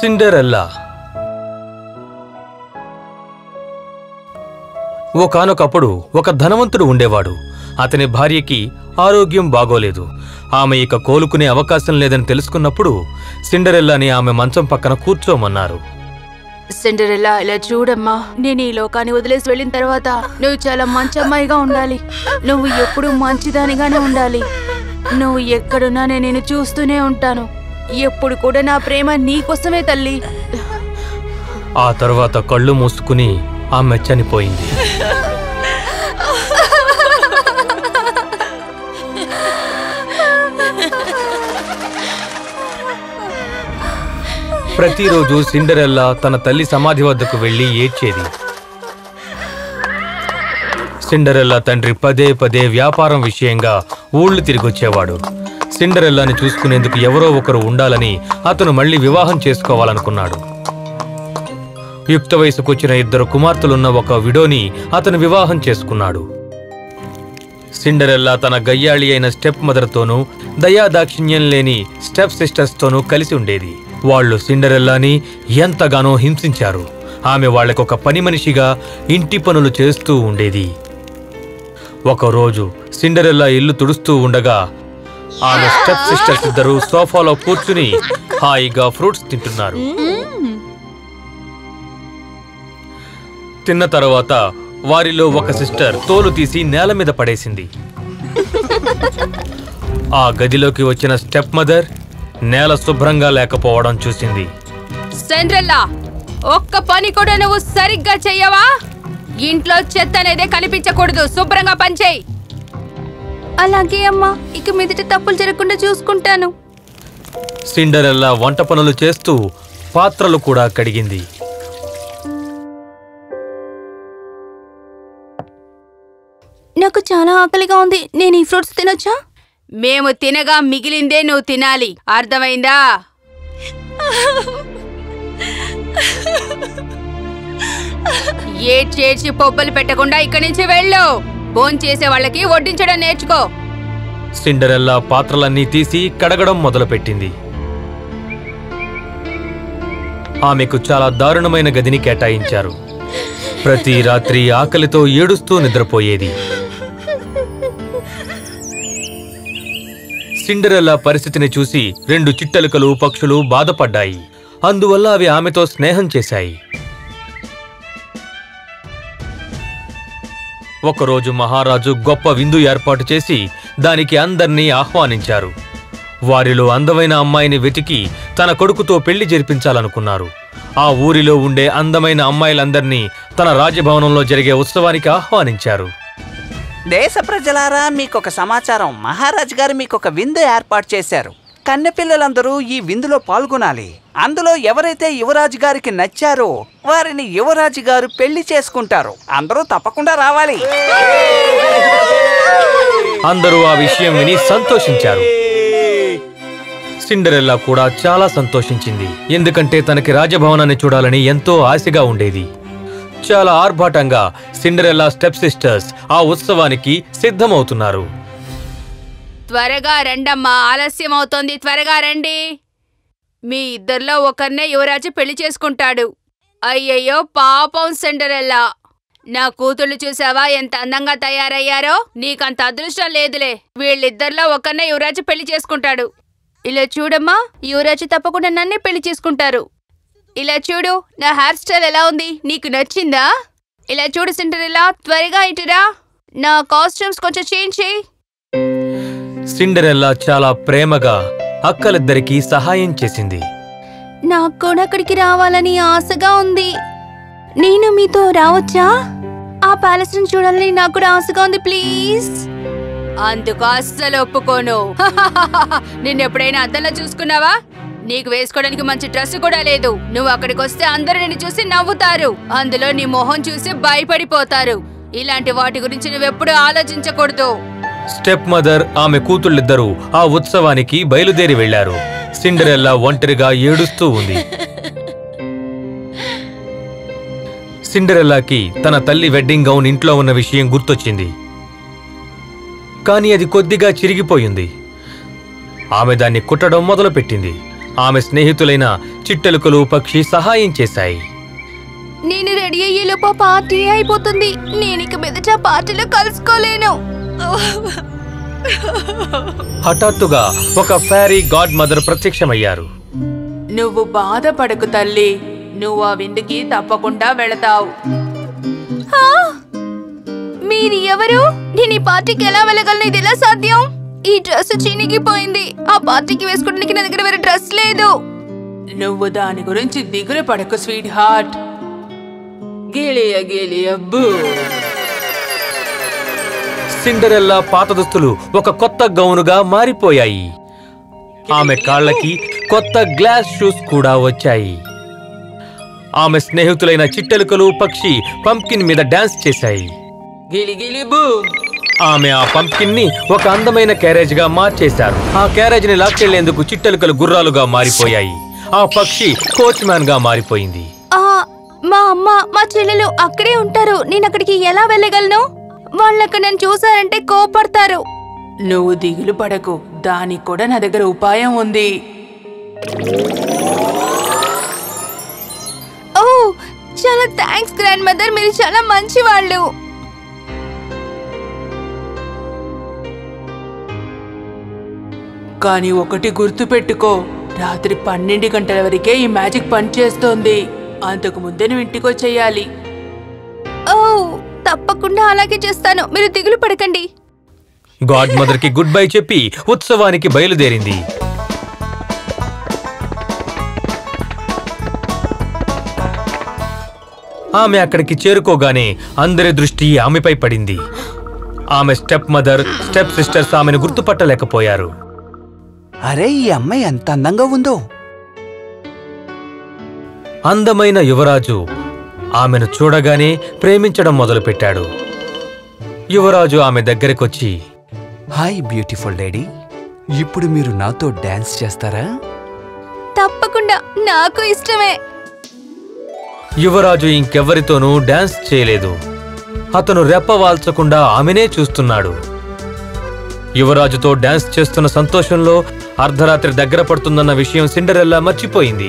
Cinderella ఒకానొకప్పుడు ఒక ధనవంతుడు ఉండేవాడు అతని భార్యకి ఆరోగ్యం బాగోలేదు ఆమె ఇక కోలుకునే అవకాశం లేదని తెలుసుకున్నప్పుడు సిండరెల్లాని ఆమె మంచం పక్కన కూర్చోమన్నారు సిండరెల్లా ఇలా చూడమ్మా నేను ఈ లోకాన్ని వదిలేసి వెళ్ళిన తర్వాత నువ్వు చాలా మంచి అమ్మాయిగా ఉండాలి నువ్వు ఎప్పుడు మంచిదానిగానే ఉండాలి నువ్వు ఎక్కడున్నా నేను నిన్ను చూస్తూనే ఉంటాను ఎప్పుడు కూడా నా ప్రేమ నీకోసమే తల్లి ఆ తర్వాత కళ్ళు మూసుకుని ఆమె చనిపోయింది ప్రతిరోజు సిండరెల్లా తన తల్లి సమాధి వద్దకు వెళ్లి ఏడ్చేది సిండరెల్లా తండ్రి పదే పదే వ్యాపారం విషయంగా ఊళ్ళు తిరిగొచ్చేవాడు సిండరెల్లాని చూసుకునేందుకు ఎవరో ఒకరు ఉండాలని అతను మళ్ళీ వివాహం చేసుకోవాలనుకున్నాడు యుక్త వయసుకొచ్చిన ఇద్దరు కుమార్తెలున్న ఒక విడోని అతను వివాహం చేసుకున్నాడు సిండరెల్లా తన గయ్యాళి అయిన స్టెప్ మదర్తోనూ దయాదాక్షిణ్యం లేని స్టెప్ సిస్టర్స్తోనూ కలిసి ఉండేది వాళ్ళు సిండరెల్లాని ఎంతగానో హింసించారు ఆమె వాళ్ళకొక పని మనిషిగా ఇంటి పనులు చేస్తూ ఉండేది ఒకరోజు సిండరెల్లా ఇల్లు తుడుస్తూ ఉండగా ఆమె స్టెప్ సిస్టర్స్ ఇద్దరు సోఫాలో కూర్చుని హాయిగా ఫ్రూట్స్ తింటున్నారు తిన్న తర్వాత వారిలో ఒక సిస్టర్ తోలు తీసి నేల మీద పడేసింది ఆ గదిలోకి వచ్చిన స్టెప్ మదర్ నేల శుభ్రంగా లేకపోవడం చూసింది సెండ్రెల్లా ఒక్క పని కూడా నువ్వు సరిగ్గా చెయ్యవా ఇంట్లో చెత్త అనేదే కనిపించకూడదు శుభ్రంగా పనిచేయి అలాగే అమ్మా ఇక మీదట తప్పులు జరగకుండా చూసుకుంటాను సిండరెల్లా వంట పనులు చేస్తూ పాత్రలు కూడా కడిగింది నాకు చాలా ఆకలిగా ఉంది నేను ఈ ఫ్రూట్స్ తినొచ్చా మేము తినగా మిగిలిందే నువ్వు తినాలి అర్థమైందా ఏడ్చి ఏడ్చి పొబ్బలు పెట్టకుండా ఇక్కడి నుంచి వెళ్ళు భోంచేసే వాళ్ళకి వడ్డించడం నేర్చుకో సిండరెల్లా పాత్రలన్నీ తీసి కడగడం మొదలుపెట్టింది ఆమెకు చాలా దారుణమైన గదిని కేటాయించారు ప్రతి రాత్రి ఆకలితో ఏడుస్తూ నిద్రపోయేది సిండరెల్లా పరిస్థితిని చూసి రెండు చిట్టెలుకలు పక్షులు బాధపడ్డాయి అందువల్ల అవి ఆమెతో స్నేహం చేశాయి ఒకరోజు మహారాజు గొప్ప విందు ఏర్పాటు చేసి దానికి అందర్నీ ఆహ్వానించారు వారిలో అందమైన అమ్మాయిని వెతికి తన కొడుకుతో పెళ్లి జరిపించాలనుకున్నారు ఆ ఊరిలో ఉండే అందమైన అమ్మాయిలందర్నీ తన రాజభవనంలో జరిగే ఉత్సవానికి ఆహ్వానించారు దేశ ప్రజలారా మీకొక సమాచారం మహారాజు గారు మీకొక విందు ఏర్పాటు చేశారు కన్నెపిల్లలందరూ ఈ విందులో పాల్గొనాలి అందులో ఎవరైతే యువరాజు గారికి నచ్చారో వారిని యువరాజు గారు పెళ్లి చేసుకుంటారు అందరూ తప్పకుండా రావాలి అందరూ ఆ విషయం విని సంతోషించారు సిండరెల్లా కూడా చాలా సంతోషించింది ఎందుకంటే తనకి రాజభవనాన్ని చూడాలని ఎంతో ఆశగా ఉండేది చాలా ఆర్భాటంగా సిండరెల్లా స్టెప్ సిస్టర్స్ ఆ ఉత్సవానికి సిద్ధమవుతున్నారు త్వరగా రండమ్మా ఆలస్యం అవుతోంది త్వరగా రండి మీ ఇద్దరిలో ఒకరినే యువరాజు పెళ్లి చేసుకుంటాడు అయ్యయ్యో పాపం సెండరెల్లా నా కూతుళ్ళు చూసావా ఎంత అందంగా తయారయ్యారో నీకంత అదృష్టం లేదులే వీళ్ళిద్దరిలో ఒకరినే యువరాజు పెళ్లి చేసుకుంటాడు ఇలా చూడమ్మా యువరాజు తప్పకుండా నన్నే పెళ్లి చేసుకుంటారు ఇలా చూడు నా హెయిర్ స్టైల్ ఎలా ఉంది నీకు నచ్చిందా ఇలా చూడు సిండరెల్లా త్వరగా ఇటురా నా కాస్ట్యూమ్స్ కొంచెం చేంజ్ చేయి సిండరెల్లా చాలా ప్రేమగా అక్కలిద్దరికీ సహాయం చేసింది నాకు కూడా అక్కడికి రావాలని ఆశగా ఉంది నేను మీతో రావచ్చా ఆ ప్యాలెస్ ని చూడాలని నాకు కూడా ఆశగా ఉంది ప్లీజ్ అందుకు అస్సలు ఒప్పుకోను నిన్నెప్పుడైనా అద్దంలో చూసుకున్నావా నీకు వేసుకోవడానికి మంచి డ్రెస్ కూడా లేదు నువ్వు అక్కడికి వస్తే అందరూ నిన్ను చూసి నవ్వుతారు అందులో నీ మొహం చూసి భయపడిపోతారు ఇలాంటి వాటి గురించి నువ్వెప్పుడూ ఆలోచించకూడదు స్టెప్ మదర్ ఆమె కూతుళ్ళిద్దరూ ఆ ఉత్సవానికి బయలుదేరి వెళ్లారు సిండరెల్లా ఒంటరిగా ఏడుస్తూ ఉంది సిండరెల్లాకి తన తల్లి వెడ్డింగ్ గౌన్ ఇంట్లో ఉన్న విషయం గుర్తొచ్చింది కానీ అది కొద్దిగా చిరిగిపోయింది ఆమె దాన్ని కుట్టడం మొదలుపెట్టింది ఆమె స్నేహితులైన చిట్టెలుకలు పక్షి సహాయం చేశాయి నేను రెడీ అయ్యేలోపు పార్టీ అయిపోతుంది నేను ఇక మీదట పార్టీలో కలుసుకోలేను హఠాత్తుగా ఒక ఫైరీ గాడ్ మదర్ ప్రత్యక్షమయ్యారు నువ్వు బాధపడకు తల్లి నువ్వు ఆ విందుకి తప్పకుండా వెళతావు మీరు ఎవరు నేను ఈ పార్టీకి ఎలా వెళ్ళగలను ఇది ఎలా సాధ్యం ఈ డ్రెస్ చినిగిపోయింది ఆ పార్టీకి వేసుకోవడానికి నా దగ్గర వేరే డ్రెస్ లేదు నువ్వు దాని గురించి దిగులు పడకు స్వీట్ హార్ట్ గేలియ గేలియ బూ సిండరెల్లా పాత దుస్తులు ఒక కొత్త గౌనుగా మారిపోయాయి ఆమె కాళ్ళకి కొత్త గ్లాస్ షూస్ కూడా వచ్చాయి ఆమె స్నేహితులైన చిట్టెలుకలు పక్షి పంకిన్ మీద డాన్స్ చేశాయి గిలి గిలి బూ ఆమె ఆ పంకిన్ ని ఒక అందమైన క్యారేజ్ గా మార్చేశారు ఆ క్యారేజ్ ని లాక్కెళ్లేందుకు చిట్టెలుకలు గుర్రాలుగా మారిపోయాయి ఆ పక్షి కోచ్ మ్యాన్ గా మారిపోయింది మా అమ్మ మా చెల్లెలు అక్కడే ఉంటారు నేను అక్కడికి ఎలా వెళ్ళగలను వాళ్ళక్కడ నన్ను చూసారంటే కోపడతారు నువ్వు దిగులు పడకు దానికి కూడా నా దగ్గర ఉపాయం ఉంది ఓ చాలా థ్యాంక్స్ గ్రాండ్ మదర్ మీరు చాలా మంచి వాళ్ళు కానీ ఒకటి గుర్తు పెట్టుకో రాత్రి పన్నెండు గంటల వరకే ఈ మ్యాజిక్ పనిచేస్తోంది అంతకు ముందే నువ్వు ఇంటికి వచ్చేయాలి ఓ తప్పకుండా అలాగే చేస్తాను మీరు దిగులు పడకండి గాడ్ మదర్ కి గుడ్ బై చెప్పి ఉత్సవానికి బయలుదేరింది ఆమె అక్కడికి చేరుకోగానే అందరి దృష్టి ఆమెపై పడింది ఆమె స్టెప్ మదర్ స్టెప్ సిస్టర్స్ ఆమెను గుర్తుపట్టలేకపోయారు అరే ఈ అమ్మాయి ఎంత అందంగా ఉందో అందమైన యువరాజు ఆమెను చూడగానే ప్రేమించడం మొదలుపెట్టాడు యువరాజు ఆమె దగ్గరకొచ్చి హాయ్ బ్యూటిఫుల్ లేడీ ఇప్పుడు మీరు నాతో డాన్స్ చేస్తారా తప్పకుండా నాకు ఇష్టమే యువరాజు ఇంకెవ్వరితోనూ డాన్స్ చేయలేదు అతను రెప్పవాల్చకుండా ఆమెనే చూస్తున్నాడు యువరాజుతో డాన్స్ చేస్తున్న సంతోషంలో అర్ధరాత్రి దగ్గర పడుతుందన్న విషయం సిండరెల్లా మర్చిపోయింది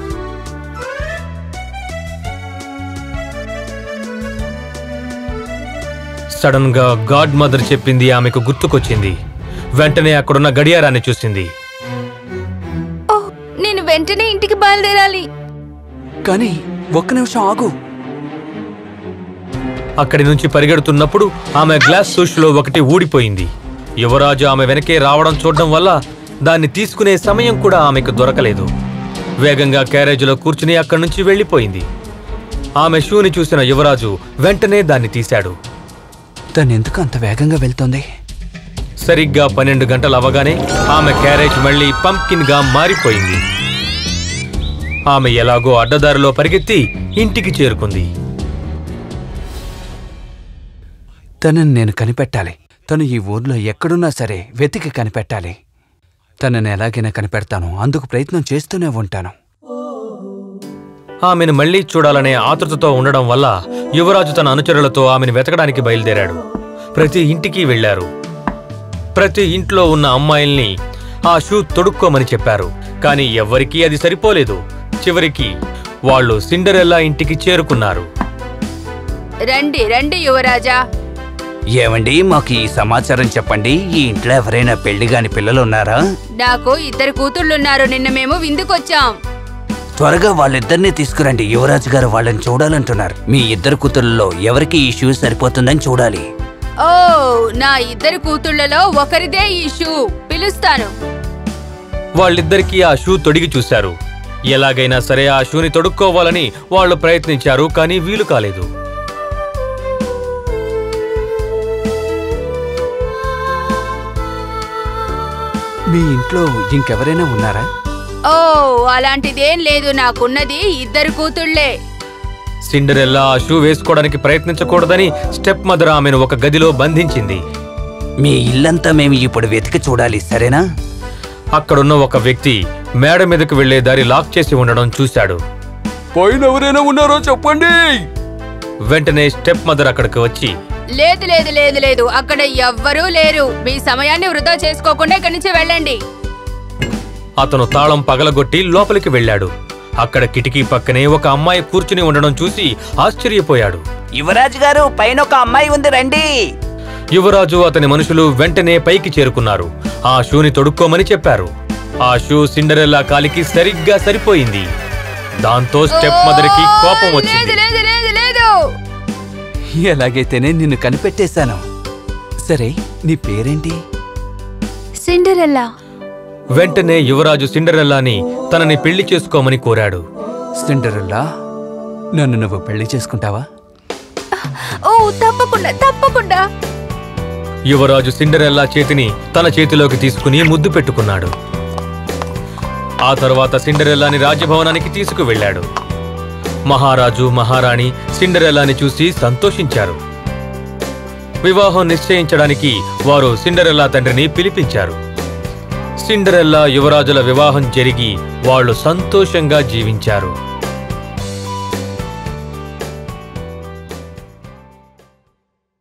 సడన్ గా గాడ్ మదర్ చెప్పింది ఆమెకు గుర్తుకొచ్చింది వెంటనే అక్కడున్న గడియారాన్ని చూసింది ఓ నేను వెంటనే ఇంటికి బయలుదేరాలి కానీ ఒక్క నిమిషం ఆగు అక్కడి నుంచి పరిగెడుతున్నప్పుడు ఆమె గ్లాస్ సూష్లో ఒకటి ఊడిపోయింది యువరాజు ఆమె వెనకే రావడం చూడడం వల్ల దాన్ని తీసుకునే సమయం కూడా ఆమెకు దొరకలేదు వేగంగా క్యారేజీలో కూర్చుని అక్కడి నుంచి వెళ్ళిపోయింది ఆమె షూని చూసిన యువరాజు వెంటనే దాన్ని తీశాడు తను ఎందుకు అంత వేగంగా వెళ్తోంది సరిగ్గా పన్నెండు గంటలు అవగానే ఆమె క్యారేజ్ మళ్ళీ పంప్కిన్ గా మారిపోయింది ఆమె ఎలాగో అడ్డదారిలో పరిగెత్తి ఇంటికి చేరుకుంది తనని నేను కనిపెట్టాలి తను ఈ ఊర్లో ఎక్కడున్నా సరే వెతికి కనిపెట్టాలి తనని ఎలాగైనా కనిపెడతాను అందుకు ప్రయత్నం చేస్తూనే ఉంటాను ఆమెను మళ్లీ చూడాలనే ఆతృతతో ఉండడం వల్ల యువరాజు తన అనుచరులతో ఆమెను వెతకడానికి బయలుదేరాడు ప్రతి ఇంటికి వెళ్లారు ప్రతి ఇంట్లో ఉన్న అమ్మాయిల్ని ఆ షూ తొడుక్కోమని చెప్పారు కానీ ఎవ్వరికీ అది సరిపోలేదు చివరికి వాళ్ళు సిండరెల్లా ఇంటికి చేరుకున్నారు రండి రండి యువరాజా ఏమండి మాకు ఈ సమాచారం చెప్పండి ఈ ఇంట్లో ఎవరైనా పెళ్లి కాని పిల్లలు ఉన్నారా నాకు ఇద్దరు కూతుళ్ళున్నారు నిన్న మేము విందుకొచ్చాం త్వరగా వాళ్ళిద్దరినీ తీసుకురండి యువరాజు గారు వాళ్ళని చూడాలంటున్నారు మీ ఇద్దరు కూతుళ్ళలో ఎవరికి ఈ షూ సరిపోతుందని చూడాలి ఓ నా ఇద్దరు కూతుళ్ళలో ఒకరిదే ఈ షూ పిలుస్తాను వాళ్ళిద్దరికీ ఆ షూ తొడిగి చూశారు ఎలాగైనా సరే ఆ షూని తొడుక్కోవాలని వాళ్ళు ప్రయత్నించారు కానీ వీలు కాలేదు మీ ఇంట్లో ఇంకెవరైనా ఉన్నారా ఓ అలాంటిదేం లేదు నాకున్నది ఇద్దరు కూతుళ్ళే సిండరెల్లా ఆ షూ వేసుకోవడానికి ప్రయత్నించకూడదని స్టెప్ మదర్ ఆమెను ఒక గదిలో బంధించింది మీ ఇల్లంతా మేము ఇప్పుడు వెతికి చూడాలి సరేనా అక్కడున్న ఒక వ్యక్తి మేడ మీదకు వెళ్లే దారి లాక్ చేసి ఉండడం చూశాడు పైన ఎవరైనా ఉన్నారో చెప్పండి వెంటనే స్టెప్ మదర్ అక్కడికి వచ్చి లేదు లేదు లేదు లేదు అక్కడ ఎవ్వరూ లేరు మీ సమయాన్ని వృధా చేసుకోకుండా ఇక్కడి నుంచి వెళ్ళండి అతను తాళం పగలగొట్టి లోపలికి వెళ్ళాడు అక్కడ కిటికీ పక్కనే ఒక అమ్మాయి కూర్చుని ఉండడం చూసి ఆశ్చర్యపోయాడు యువరాజు గారు పైన ఒక అమ్మాయి ఉంది రండి యువరాజు అతని మనుషులు వెంటనే పైకి చేరుకున్నారు ఆ షూని తొడుక్కోమని చెప్పారు ఆ షూ సిండరెల్లా కాలికి సరిగ్గా సరిపోయింది దాంతో స్టెప్ మదర్కి కోపం లేదు వచ్చింది లేదు లేదు లేదు ఎలాగైతేనే నిన్ను కనిపెట్టేశాను సరే నీ పేరేంటి సిండరెల్లా వెంటనే యువరాజు సిండరెల్లాని తనని పెళ్లి చేసుకోమని కోరాడు సిండరెల్లా నన్ను నువ్వు పెళ్లి చేసుకుంటావా ఓ తప్పకుండా తప్పకుండా యువరాజు సిండరెల్లా చేతిని తన చేతిలోకి తీసుకుని ముద్దు పెట్టుకున్నాడు ఆ తర్వాత సిండరెల్లాని రాజభవనానికి తీసుకువెళ్ళాడు మహారాజు మహారాణి సిండరెల్లాని చూసి సంతోషించారు వివాహం నిశ్చయించడానికి వారు సిండరెల్లా తండ్రిని పిలిపించారు సిండరెల్లా యువరాజుల వివాహం జరిగి వాళ్ళు సంతోషంగా జీవించారు